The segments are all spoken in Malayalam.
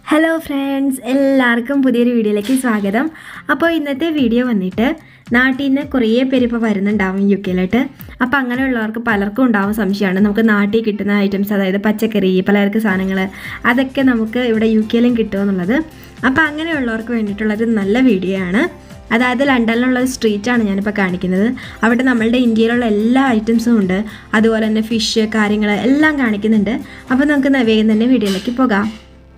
ഹലോ ഫ്രണ്ട്സ് എല്ലാവർക്കും പുതിയൊരു വീഡിയോയിലേക്ക് സ്വാഗതം അപ്പോൾ ഇന്നത്തെ വീഡിയോ വന്നിട്ട് നാട്ടിൽ നിന്ന് കുറേ പേര് ഇപ്പോൾ വരുന്നുണ്ടാവും യു കെയിലോട്ട് അപ്പോൾ അങ്ങനെയുള്ളവർക്ക് പലർക്കും ഉണ്ടാവും സംശയമാണ് നമുക്ക് നാട്ടിൽ കിട്ടുന്ന ഐറ്റംസ് അതായത് പച്ചക്കറി പലചരക്ക് സാധനങ്ങൾ അതൊക്കെ നമുക്ക് ഇവിടെ യു കെയിലും കിട്ടുമെന്നുള്ളത് അപ്പോൾ അങ്ങനെയുള്ളവർക്ക് വേണ്ടിയിട്ടുള്ളൊരു നല്ല വീഡിയോ ആണ് അതായത് ലണ്ടനിലുള്ള ഒരു സ്ട്രീറ്റാണ് ഞാനിപ്പോൾ കാണിക്കുന്നത് അവിടെ നമ്മളുടെ ഇന്ത്യയിലുള്ള എല്ലാ ഐറ്റംസും ഉണ്ട് അതുപോലെ തന്നെ ഫിഷ് കാര്യങ്ങൾ എല്ലാം കാണിക്കുന്നുണ്ട് അപ്പോൾ നമുക്ക് ന- വേഗം തന്നെ വീഡിയോയിലേക്ക് പോകാം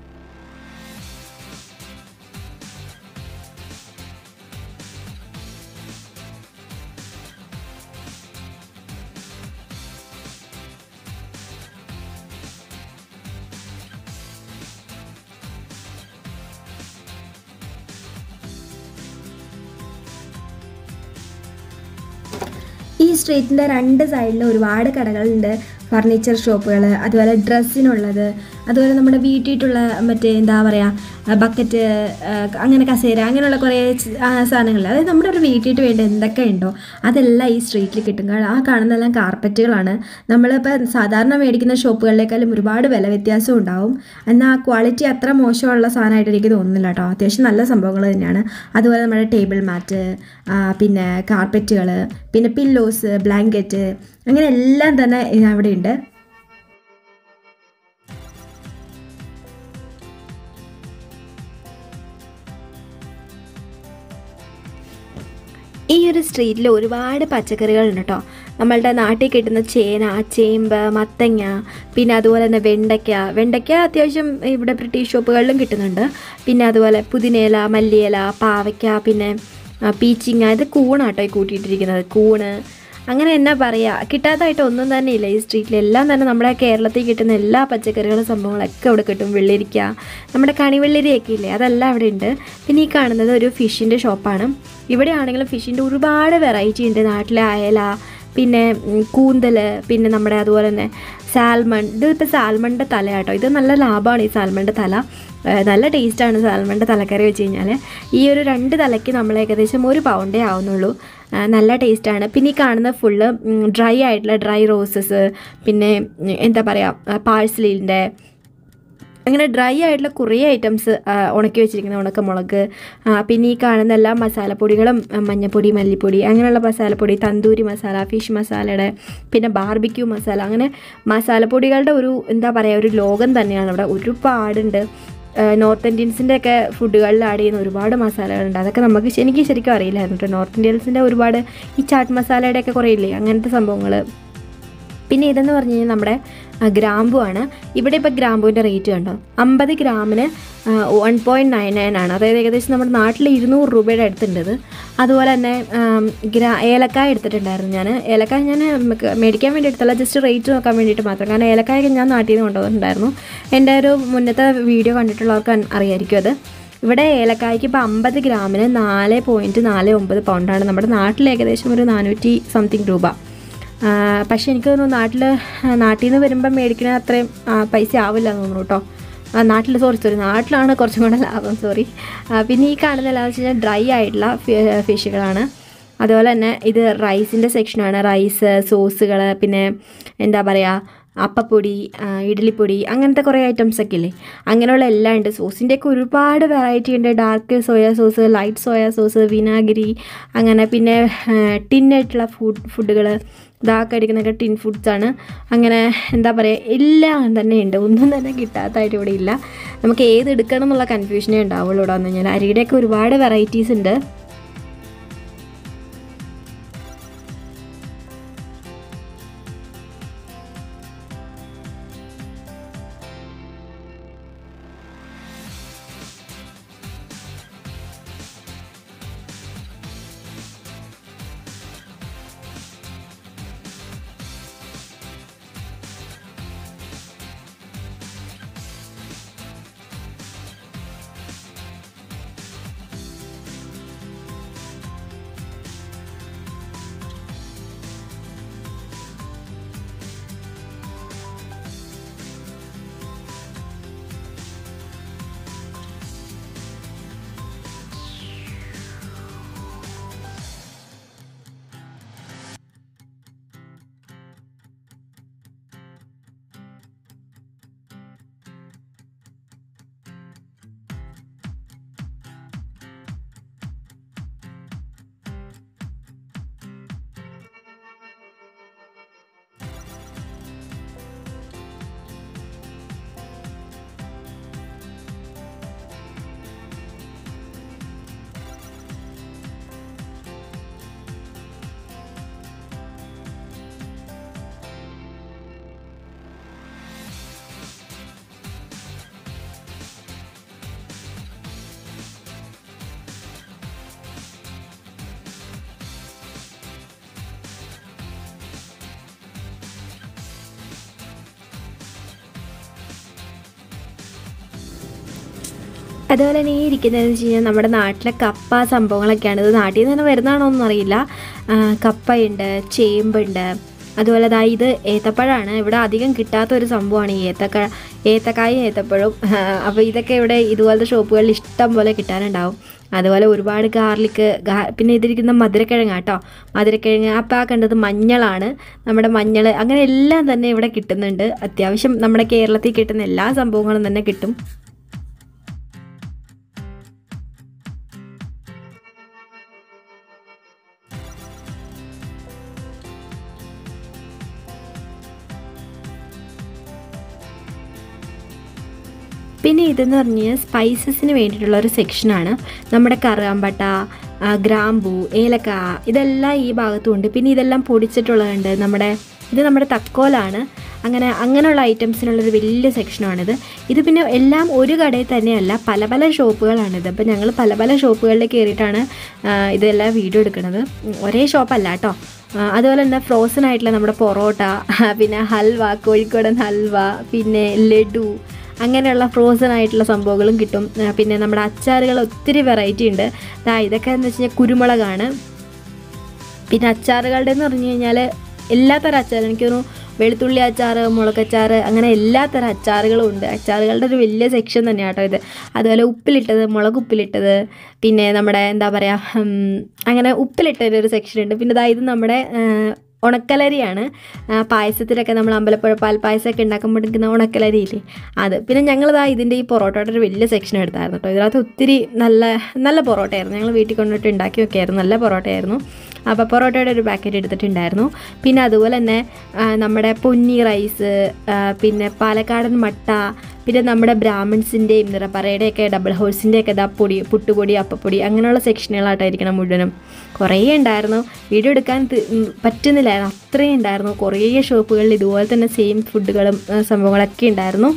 ഈ സ്ട്രീറ്റിൻ്റെ രണ്ട് സൈഡിൽ ഒരുപാട് കടകളുണ്ട് ഫർണിച്ചർ ഷോപ്പുകൾ അതുപോലെ ഡ്രസ്സിനുള്ളത് അതുപോലെ നമ്മുടെ വീട്ടിട്ടുള്ള മറ്റേ എന്താ പറയുക ബക്കറ്റ് അങ്ങനെ കസേര അങ്ങനെയുള്ള കുറേ ച- ആ, സാധനങ്ങൾ അതായത് നമ്മുടെ ഒരു വീട്ടിട്ട് വേണ്ട എന്തൊക്കെ ഉണ്ടോ അതെല്ലാം ഈ സ്ട്രീറ്റിൽ കിട്ടും കാരണം ആ കാണുന്നതെല്ലാം കാർപ്പറ്റുകളാണ് നമ്മളിപ്പോൾ സാധാരണ മേടിക്കുന്ന ഷോപ്പുകളിലേക്കാളും ഒരുപാട് വില വ്യത്യാസം ഉണ്ടാവും എന്നാൽ ആ ക്വാളിറ്റി അത്ര മോശമുള്ള സാധനമായിട്ട് എനിക്ക് തോന്നുന്നില്ല കേട്ടോ അത്യാവശ്യം നല്ല സംഭവങ്ങൾ തന്നെയാണ് അതുപോലെ നമ്മുടെ ടേബിൾ മാറ്റ് പിന്നെ കാർപ്പറ്റുകൾ പിന്നെ പില്ലോസ് ബ്ലാങ്കറ്റ് അങ്ങനെ എല്ലാം തന്നെ അവിടെ ഉണ്ട് ഈ ഒരു സ്ട്രീറ്റിൽ ഒരുപാട് പച്ചക്കറികളുണ്ട് കേട്ടോ നമ്മളുടെ നാട്ടിൽ കിട്ടുന്ന ചേന ചേമ്പ് മത്തങ്ങ പിന്നെ അതുപോലെ തന്നെ വെണ്ടയ്ക്ക വെണ്ടയ്ക്ക അത്യാവശ്യം ഇവിടെ ബ്രിട്ടീഷ് ഷോപ്പുകളിലും കിട്ടുന്നുണ്ട് പിന്നെ അതുപോലെ പുതിനയില മല്ലിയില പാവയ്ക്ക പിന്നെ ആ, പീച്ചിങ്ങ ഇത് കൂണാട്ടോ ഈ കൂട്ടിയിട്ടിരിക്കുന്നത് കൂണ് അങ്ങനെ എന്നാ പറയുക കിട്ടാത്തതായിട്ട് ഒന്നും തന്നെ ഇല്ല ഈ സ്ട്രീറ്റിൽ എല്ലാം തന്നെ നമ്മുടെ കേരളത്തിൽ കിട്ടുന്ന എല്ലാ പച്ചക്കറികളും സംഭവങ്ങളൊക്കെ ഇവിടെ കിട്ടും വെള്ളരിക്ക നമ്മുടെ കണിവെള്ളരിയൊക്കെ ഇല്ലേ അതെല്ലാം അവിടെ ഉണ്ട് പിന്നെ ഈ കാണുന്നത് ഒരു ഫിഷിൻ്റെ ഷോപ്പാണ് ഇവിടെ ആണെങ്കിലും ഫിഷിൻ്റെ ഒരുപാട് വെറൈറ്റി ഉണ്ട് നാട്ടിലെ അയല പിന്നെ ഉം, കൂന്തൽ പിന്നെ നമ്മുടെ അതുപോലെ തന്നെ സാൽമൺ ഇത് ഇപ്പോൾ സാൽമണിൻ്റെ തല കേട്ടോ ഇത് നല്ല ലാഭമാണ് ഈ സാൽമണിൻ്റെ തല ഏഹ് നല്ല ടേസ്റ്റാണ് സാൽമണിൻ്റെ തലക്കറി വെച്ച് കഴിഞ്ഞാൽ ഈ ഒരു രണ്ട് തലയ്ക്ക് നമ്മൾ ഏകദേശം ഒരു പൗണ്ടേ ആവുന്നുള്ളൂ ആ, നല്ല ടേസ്റ്റാണ് പിന്നെ ഈ കാണുന്ന ഫുള്ള് ഡ്രൈ ആയിട്ടുള്ള ഡ്രൈ റോസസ് പിന്നെ ഉം, എന്താ പറയുക പാഴ്സലിൻ്റെ അങ്ങനെ ഡ്രൈ ആയിട്ടുള്ള കുറേ ഐറ്റംസ് ഉണക്കി വെച്ചിരിക്കുന്ന ഉണക്കമുളക് ആ, പിന്നെ ഈ കാണുന്ന എല്ലാ മസാലപ്പൊടികളും ആ, മഞ്ഞപ്പൊടി മല്ലിപ്പൊടി അങ്ങനെയുള്ള മസാലപ്പൊടി തന്തൂരി മസാല ഫിഷ് മസാലയുടെ പിന്നെ ബാർബിക്യൂ മസാല അങ്ങനെ മസാലപ്പൊടികളുടെ ഒരു എന്താ പറയുക ഒരു ലോകം തന്നെയാണ് അവിടെ ഒരുപാടുണ്ട് ആ, നോർത്ത് ഇന്ത്യൻസിൻ്റെ ഒക്കെ ഫുഡുകളിൽ ആഡ് ചെയ്യുന്ന ഒരുപാട് മസാലകളുണ്ട് അതൊക്കെ നമുക്ക് ശ- എനിക്ക് ശരിക്കും അറിയില്ലായിരുന്നു കേട്ടോ നോർത്ത് ഇന്ത്യൻസിൻ്റെ ഒരുപാട് ഈ ചാട്ട് മസാലയുടെ ഒക്കെ കുറേ ഇല്ലേ അങ്ങനത്തെ സംഭവങ്ങൾ പിന്നെ ഇതെന്ന് പറഞ്ഞു കഴിഞ്ഞാൽ നമ്മുടെ ആ, ഗ്രാമ്പു ആണ് ഇവിടെ ഇപ്പോൾ ഗ്രാമ്പുവിൻ്റെ റേറ്റ് കണ്ടോ അമ്പത് ഗ്രാമിന് വൺ പോയിൻറ്റ് നയൻ നയൻ ആണ് അതായത് ഏകദേശം നമ്മുടെ നാട്ടിൽ ഇരുന്നൂറ് രൂപയുടെ അടുത്തുണ്ട് ഇത് അതുപോലെ തന്നെ ആം, ഗ്രാ ഏലക്കായ എടുത്തിട്ടുണ്ടായിരുന്നു ഞാൻ ഏലക്കായ ഞാൻ നമുക്ക് മേടിക്കാൻ വേണ്ടി എടുത്തല്ല ജസ്റ്റ് റേറ്റ് നോക്കാൻ വേണ്ടിയിട്ട് മാത്രം കാരണം ഏലക്കായൊക്കെ ഞാൻ നാട്ടിൽ നിന്ന് കൊണ്ടുവന്നിട്ടുണ്ടായിരുന്നു എൻ്റെ ഒരു മുന്നത്തെ വീഡിയോ കണ്ടിട്ടുള്ളവർക്ക് അൻ- അറിയായിരിക്കും അത് ഇവിടെ ഏലക്കായ്ക്ക് ഇപ്പോൾ അമ്പത് ഗ്രാമിന് നാല് പോയിൻറ്റ് നാല് ഒമ്പത് പൗണ്ടാണ് നമ്മുടെ നാട്ടിൽ ഏകദേശം ഒരു നാനൂറ്റി സംതിങ് രൂപ ആ, പക്ഷേ എനിക്ക് തോന്നുന്നു നാട്ടിൽ നാട്ടിൽ നിന്ന് വരുമ്പം മേടിക്കണ അത്രയും ആ, പൈസ ആവില്ല എന്ന് തോന്നുന്നു കേട്ടോ ആ, നാട്ടിൽ സോറി സോറി നാട്ടിലാണ് കുറച്ചും കൂടെ ലാഭം സോറി പിന്നെ ഈ കാണുന്ന എന്താണെന്ന് വെച്ച് കഴിഞ്ഞാൽ ഡ്രൈ ആയിട്ടുള്ള ഫി- ഫിഷുകളാണ് അതുപോലെ തന്നെ ഇത് റൈസിൻ്റെ സെക്ഷനാണ് റൈസ് സോസുകൾ പിന്നെ എന്താ പറയുക അപ്പപ്പൊടി ആ, ഇഡ്ഡലിപ്പൊടി അങ്ങനത്തെ കുറേ ഐറ്റംസ് ഒക്കെ ഇല്ലേ അങ്ങനെയുള്ള എല്ലാം ഉണ്ട് സോസിൻ്റെയൊക്കെ ഒരുപാട് വെറൈറ്റി ഉണ്ട് dark soya sauce light soya sauce വിനാഗിരി അങ്ങനെ പിന്നെ ടിന്നായിട്ടുള്ള ഫുഡ് ഫുഡുകൾ ഇതാക്കി അടിക്കുന്നൊക്കെ ടിൻ ഫുഡ്സ് ആണ് അങ്ങനെ എന്താ പറയുക എല്ലാം തന്നെ ഉണ്ട് ഒന്നും തന്നെ കിട്ടാത്തതായിട്ട് ഇവിടെ ഇല്ല നമുക്ക് ഏത് എടുക്കണം എന്നുള്ള കൺഫ്യൂഷനേ ഉണ്ടാവുള്ളൂ ഇവിടെ വന്നു കഴിഞ്ഞാൽ അരിയുടെയൊക്കെ ഒരുപാട് വെറൈറ്റീസ് ഉണ്ട് അതുപോലെ തന്നെ ഈ ഇരിക്കുന്നതെന്ന് വെച്ച് കഴിഞ്ഞാൽ നമ്മുടെ നാട്ടിലെ കപ്പ സംഭവങ്ങളൊക്കെയാണ് ഇത് നാട്ടിൽ നിന്ന് തന്നെ വരുന്നതാണോ ഒന്നും അറിയില്ല ആ, കപ്പയുണ്ട് ചേമ്പുണ്ട് അതുപോലെ ദാ ഇത് ഏത്തപ്പഴമാണ് ഇവിടെ അധികം കിട്ടാത്ത ഒരു സംഭവമാണ് ഈ ഏത്തക്ക ഏത്തക്കായും ഏത്തപ്പഴവും അപ്പോൾ ഇതൊക്കെ ഇവിടെ ഇതുപോലത്തെ ഷോപ്പുകളിൽ ഇഷ്ടം പോലെ കിട്ടാനുണ്ടാവും അതുപോലെ ഒരുപാട് ഗാർലിക്ക് പിന്നെ ഇതിരിക്കുന്ന മധുരക്കിഴങ്ങ് കേട്ടോ മധുരക്കിഴങ്ങ് അപ്പോൾ ആ കണ്ടത് മഞ്ഞളാണ് നമ്മുടെ മഞ്ഞൾ അങ്ങനെ എല്ലാം തന്നെ ഇവിടെ കിട്ടുന്നുണ്ട് അത്യാവശ്യം നമ്മുടെ കേരളത്തിൽ കിട്ടുന്ന എല്ലാ സംഭവങ്ങളും തന്നെ കിട്ടും പിന്നെ ഇതെന്ന് പറഞ്ഞു കഴിഞ്ഞാൽ സ്പൈസസിന് വേണ്ടിയിട്ടുള്ള ഒരു സെക്ഷനാണ് നമ്മുടെ കറുകാമ്പട്ട ആ, ഗ്രാമ്പൂ ഏലക്ക ഇതെല്ലാം ഈ ഭാഗത്തുണ്ട് പിന്നെ ഇതെല്ലാം പൊടിച്ചിട്ടുള്ളതുണ്ട് നമ്മുടെ ഇത് നമ്മുടെ തക്കോലാണ് അങ്ങനെ അങ്ങനെയുള്ള ഐറ്റംസിനുള്ളൊരു വലിയ സെക്ഷനാണിത് ഇത് പിന്നെ എല്ലാം ഒരു കടയിൽ തന്നെയല്ല പല പല ഷോപ്പുകളാണിത് അപ്പോൾ ഞങ്ങൾ പല പല ഷോപ്പുകളിൽ കയറിയിട്ടാണ് ആ, ഇതെല്ലാം വീഡിയോ എടുക്കുന്നത് ഉം, ഒരേ ഷോപ്പല്ല കേട്ടോ ആ, അതുപോലെ തന്നെ ഫ്രോസൺ ആയിട്ടുള്ള നമ്മുടെ പൊറോട്ട പിന്നെ ഹൽവ കോഴിക്കോടൻ ഹൽവ പിന്നെ ലഡു അങ്ങനെയുള്ള ഫ്രോസൺ ആയിട്ടുള്ള സംഭവങ്ങളും കിട്ടും ആ, പിന്നെ നമ്മുടെ അച്ചാറുകൾ ഒത്തിരി വെറൈറ്റി ഉണ്ട് ദാ ഇതൊക്കെ എന്ന് വെച്ച് കഴിഞ്ഞാൽ കുരുമുളകാണ് പിന്നെ അച്ചാറുകളുടെ എന്ന് പറഞ്ഞു കഴിഞ്ഞാൽ എല്ലാത്തരം അച്ചാറും എനിക്ക് തോന്നുന്നു വെളുത്തുള്ളി അച്ചാർ മുളകച്ചാർ അങ്ങനെ എല്ലാത്തരം അച്ചാറുകളും ഉണ്ട് അച്ചാറുകളുടെ ഒരു വലിയ സെക്ഷൻ തന്നെയാണ് കേട്ടോ ഇത് അതുപോലെ ഉപ്പിലിട്ടത് മുളക് ഉപ്പിലിട്ടത് പിന്നെ നമ്മുടെ എന്താ പറയുക ഉം, അങ്ങനെ ഉപ്പിലിട്ടതിൻ്റെ ഒരു സെക്ഷൻ ഉണ്ട് പിന്നെ ദാ ഇത് നമ്മുടെ ആ, ഉണക്കലരിയാണ് ആ, പായസത്തിലൊക്കെ നമ്മൾ അമ്പലപ്പുഴ പാൽ പായസമൊക്കെ ഉണ്ടാക്കുമ്പോൾ എടുക്കുന്ന ഉണക്കലരിയില്ലേ അത് പിന്നെ ഞങ്ങളിതാ ഇതിൻ്റെ ഈ പൊറോട്ടയുടെ ഒരു വലിയ സെക്ഷൻ എടുത്തായിരുന്നു കേട്ടോ ഇതിനകത്ത് ഒത്തിരി നല്ല നല്ല പൊറോട്ടയായിരുന്നു ഞങ്ങൾ വീട്ടിൽ കൊണ്ടുപോയിട്ട് ഉണ്ടാക്കി വെക്കായിരുന്നു നല്ല പൊറോട്ടയായിരുന്നു അപ്പോൾ പൊറോട്ടയുടെ ഒരു പാക്കറ്റ് എടുത്തിട്ടുണ്ടായിരുന്നു പിന്നെ അതുപോലെ തന്നെ ആ, നമ്മുടെ പൊന്നി റൈസ് ആ, പിന്നെ പാലക്കാടൻ മട്ട പിന്നെ നമ്മുടെ ബ്രാഹ്മിൺസിൻ്റെയും നിറപ്പറയുടെയൊക്കെ ഡബിൾ ഹോഴ്സിൻ്റെയൊക്കെ ഇതാ പൊടി പുട്ടുപൊടി അപ്പപ്പൊടി അങ്ങനെയുള്ള സെക്ഷനുകളായിട്ടായിരിക്കണം മുഴുവനും കുറേ ഉണ്ടായിരുന്നു വീഡിയോ എടുക്കാൻ തി- ഉം, പറ്റുന്നില്ലായിരുന്നു അത്രയും ഉണ്ടായിരുന്നു കുറേ ഷോപ്പുകളിൽ ഇതുപോലെ തന്നെ സെയിം ഫുഡുകളും ആ, സംഭവങ്ങളൊക്കെ ഉണ്ടായിരുന്നു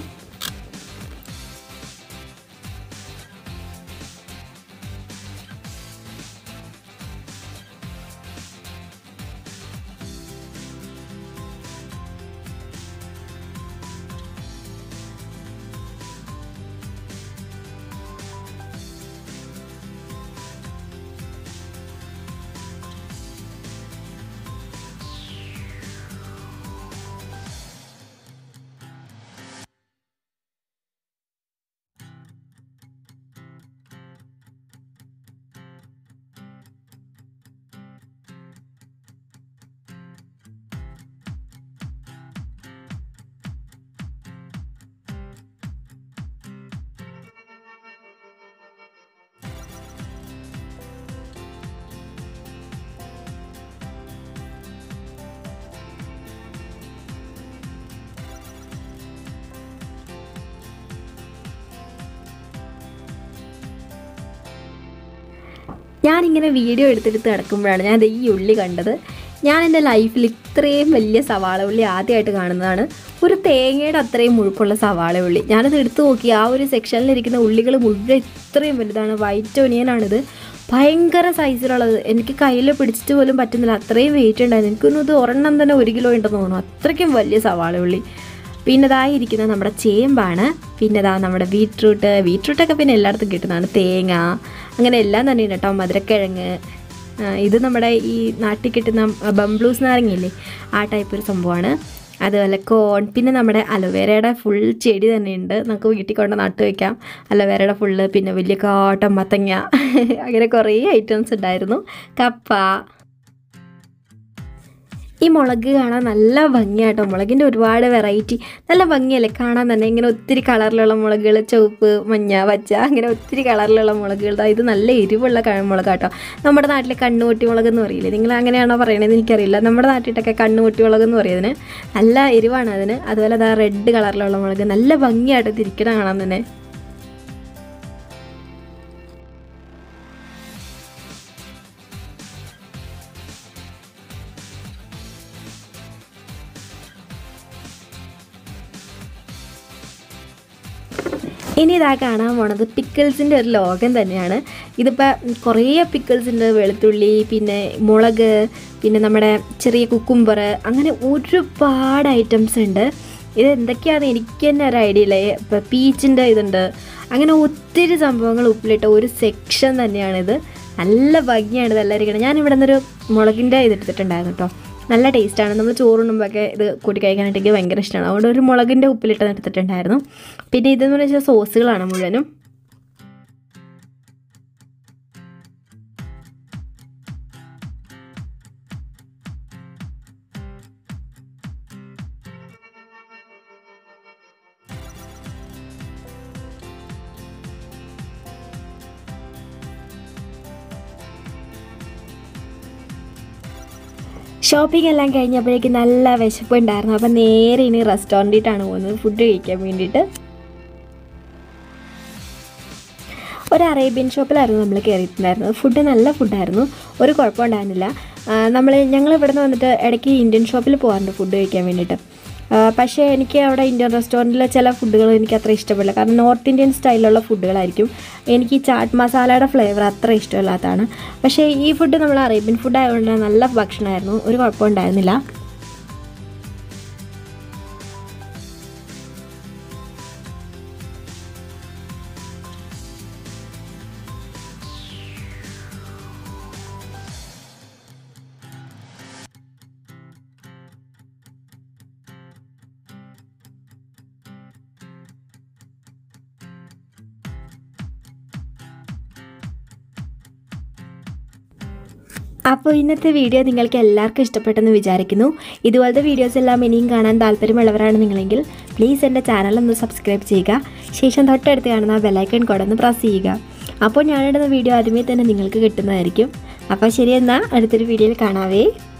ഞാനിങ്ങനെ വീഡിയോ എടുത്തെടുത്ത് കിടക്കുമ്പോഴാണ് ഞാൻ ദേ ഈ ഉള്ളി കണ്ടത് ഞാൻ എൻ്റെ ലൈഫിൽ ഇത്രയും വലിയ സവാള ഉള്ളി ആദ്യമായിട്ട് കാണുന്നതാണ് ഒരു തേങ്ങയുടെ അത്രയും മുഴുപ്പുള്ള സവാള ഉള്ളി ഞാനത് എടുത്തു നോക്കി ആ ഒരു സെക്ഷനിലിരിക്കുന്ന ഉള്ളികൾ മുഴുവൻ ഇത്രയും വലുതാണ് വൈറ്റ് ഒനിയനാണിത് ഭയങ്കര സൈസിലുള്ളത് എനിക്ക് കയ്യിൽ പിടിച്ചിട്ട് പോലും പറ്റുന്നില്ല അത്രയും വെയിറ്റ് ഉണ്ടായിരുന്നു എനിക്കൊന്നും ഇത് ഒരെണ്ണം തന്നെ ഒരു കിലോ ഉണ്ടെന്ന് തോന്നുന്നു അത്രയ്ക്കും വലിയ സവാള ഉള്ളി പിന്നെ ഇതാ ഇരിക്കുന്നത് നമ്മുടെ ചേമ്പാണ് പിന്നെ ഇതാ നമ്മുടെ ബീട്രൂട്ട് ബീട്രൂട്ടൊക്കെ പിന്നെ എല്ലായിടത്തും കിട്ടുന്നതാണ് തേങ്ങ അങ്ങനെ എല്ലാം തന്നെ ഉണ്ട് കേട്ടോ മധുരക്കിഴങ്ങ് ആ, ഇത് നമ്മുടെ ഈ നാട്ടിൽ കിട്ടുന്ന ബംബ്ലൂസ് നാരങ്ങയില്ലേ ആ ടൈപ്പ് ഒരു സംഭവമാണ് അതുപോലെ കോൺ പിന്നെ നമ്മുടെ അലോവേരയുടെ ഫുൾ ചെടി തന്നെയുണ്ട് നമുക്ക് വീട്ടിൽ കൊണ്ട് നട്ട് വയ്ക്കാം അലോവേരയുടെ ഫുള്ള് പിന്നെ വലിയ കാട്ടം മത്തങ്ങ അങ്ങനെ കുറേ ഐറ്റംസ് ഉണ്ടായിരുന്നു കപ്പ ഈ മുളക് കാണാൻ നല്ല ഭംഗിയാട്ടോ മുളകിൻ്റെ ഒരുപാട് വെറൈറ്റി നല്ല ഭംഗിയല്ലേ കാണാൻ തന്നെ ഇങ്ങനെ ഒത്തിരി കളറിലുള്ള മുളകുകൾ ചുവപ്പ് മഞ്ഞ പച്ച അങ്ങനെ ഒത്തിരി കളറിലുള്ള മുളകുകൾ ദാ ഇത് നല്ല എരിവുള്ള ക- മുളകാട്ടോ നമ്മുടെ നാട്ടിലെ കണ്ണുകൊട്ടി മുളക് എന്ന് പറയില്ലേ നിങ്ങൾ അങ്ങനെയാണോ പറയണതെന്ന് എനിക്കറിയില്ല നമ്മുടെ നാട്ടിലൊക്കെ കണ്ണുകൊട്ടി മുളക് എന്ന് പറയുന്നതിന് നല്ല എരിവാണ് അതിന് അതുപോലെ അതാ റെഡ് കളറിലുള്ള മുളക് നല്ല ഭംഗിയായിട്ട് തിരിക്കണ കാണാൻ തന്നെ ഇനി ഇതാ കാണാൻ പോണത് പിക്കിൾസിൻ്റെ ഒരു ലോകം തന്നെയാണ് ഇതിപ്പോൾ കുറേ പിക്കിൾസ് ഉണ്ട് വെളുത്തുള്ളി പിന്നെ മുളക് പിന്നെ നമ്മുടെ ചെറിയ കുക്കുംബർ അങ്ങനെ ഒരുപാട് ഐറ്റംസ് ഉണ്ട് ഇത് എന്തൊക്കെയാണെന്ന് എനിക്ക് തന്നെ ഒരു ഐഡിയ ഇല്ല ഇപ്പം പീച്ചിൻ്റെ ഇതുണ്ട് അങ്ങനെ ഒത്തിരി സംഭവങ്ങൾ ഉപ്പിലിട്ട ഒരു സെക്ഷൻ തന്നെയാണിത് നല്ല ഭംഗിയാണ് ഇതെല്ലാം ഇരിക്കണം ഞാൻ ഇവിടെ നിന്നൊരു മുളകിൻ്റെ ഇത് എടുത്തിട്ടുണ്ടായിരുന്നു കേട്ടോ നല്ല ടേസ്റ്റാണ് നമ്മൾ ചോറുണ്ണുമ്പോഴൊക്കെ ഇത് കൂട്ടി കഴിക്കാനായിട്ട് എനിക്ക് ഭയങ്കര ഇഷ്ടമാണ് അതുകൊണ്ട് ഒരു മുളകിൻ്റെ ഉപ്പിലിട്ട് എടുത്തിട്ടുണ്ടായിരുന്നു പിന്നെ ഇതെന്ന് വെച്ചാൽ സോസുകളാണ് മുഴുവനും ഷോപ്പിംഗ് എല്ലാം കഴിഞ്ഞപ്പോഴേക്ക് നല്ല വിശപ്പ് ഉണ്ടായിരുന്നു അപ്പം നേരെ ഇനി റെസ്റ്റോറൻറ്റിട്ടാണ് പോകുന്നത് ഫുഡ് കഴിക്കാൻ വേണ്ടിയിട്ട് ഒരു അറേബ്യൻ ഷോപ്പിലായിരുന്നു നമ്മൾ കയറിയിട്ടുണ്ടായിരുന്നത് ഫുഡ് നല്ല ഫുഡായിരുന്നു ഒരു കുഴപ്പമുണ്ടായിരുന്നില്ല നമ്മൾ ഞങ്ങൾ ഇവിടെ നിന്ന് വന്നിട്ട് ഇടയ്ക്ക് ഇന്ത്യൻ ഷോപ്പിൽ പോകാറുണ്ട് ഫുഡ് കഴിക്കാൻ വേണ്ടിയിട്ട് ആ, പക്ഷേ എനിക്ക് അവിടെ ഇന്ത്യൻ റെസ്റ്റോറൻറ്റിലെ ചില ഫുഡുകൾ എനിക്ക് അത്ര ഇഷ്ടപ്പെടില്ല കാരണം നോർത്ത് ഇന്ത്യൻ സ്റ്റൈലിലുള്ള ഫുഡുകളായിരിക്കും എനിക്ക് ഈ ചാട്ട് മസാലയുടെ ഫ്ലേവർ അത്ര ഇഷ്ടമില്ലാത്തതാണ് പക്ഷേ ഈ ഫുഡ് നമ്മൾ അറേബ്യൻ ഫുഡ് ആയതുകൊണ്ട് നല്ല ഭക്ഷണമായിരുന്നു ഒരു കുഴപ്പമുണ്ടായിരുന്നില്ല അപ്പോൾ ഇന്നത്തെ വീഡിയോ നിങ്ങൾക്ക് എല്ലാവർക്കും ഇഷ്ടപ്പെട്ടെന്ന് വിചാരിക്കുന്നു ഇതുപോലത്തെ വീഡിയോസ് എല്ലാം ഇനിയും കാണാൻ താല്പര്യമുള്ളവരാണ് നിങ്ങളെങ്കിൽ പ്ലീസ് എൻ്റെ ചാനൽ ഒന്ന് സബ്സ്ക്രൈബ് ചെയ്യുക ശേഷം തൊട്ടടുത്ത് കാണുന്ന ബെല്ലൈക്കൺ കൂടെ ഒന്ന് പ്രസ് ചെയ്യുക അപ്പോൾ ഞാനിടുന്ന വീഡിയോ ആദ്യമേ തന്നെ നിങ്ങൾക്ക് കിട്ടുന്നതായിരിക്കും അപ്പോൾ ശരി എന്നാൽ അടുത്തൊരു വീഡിയോയിൽ കാണാവേ